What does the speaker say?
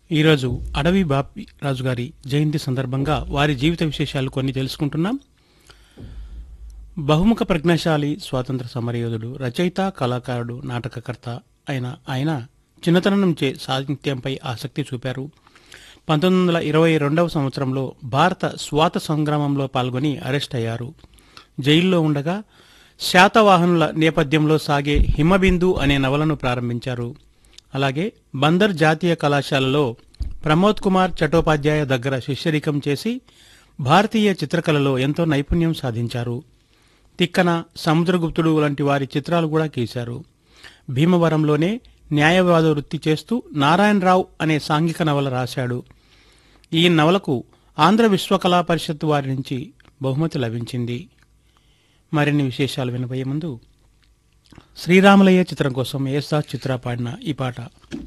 ఈరోజు అడవి బాపి రాజు గారి జయంతి సందర్భంగా వారి జీవిత విశేషాలు కొన్ని తెలుసుకుంటున్నాం బహుముఖ ప్రజ్ఞాశాలి స్వాతంత్ర సమరయోధుడు రచయిత కళాకారుడు నాటకకర్త అయిన ఆయన చిన్నతనం నుంచే సాహిత్యంపై ఆసక్తి చూపారు పంతొమ్మిది వందల ఇరవై రెండవ సంవత్సరంలో భారత స్వాత సంగ్రామంలో పాల్గొని అరెస్ట్ అయ్యారు జైల్లో ఉండగా శాతవాహనుల నేపథ్యంలో సాగే హిమబిందు అనే నవలను ప్రారంభించారు అలాగే బందర్ జాతీయ కళాశాలలో ప్రమోద్ కుమార్ చటోపాధ్యాయ దగ్గర శిష్యరికం చేసి భారతీయ చిత్రకళలో ఎంతో నైపుణ్యం సాధించారు తిక్కన సముద్రగుప్తుడు లాంటి వారి చిత్రాలు కూడా గీశారు భీమవరంలోనే న్యాయవాద వృత్తి చేస్తూ నారాయణరావు అనే సాంఘిక నవల రాశాడు ఈ నవలకు ఆంధ్ర విశ్వకళా పరిషత్ వారి నుంచి బహుమతి లభించింది మరిన్ని విశేషాలు వినబోయే ముందు శ్రీరామలయ్య చిత్రం కోసం ఏసా చిత్ర పాడిన ఈ పాట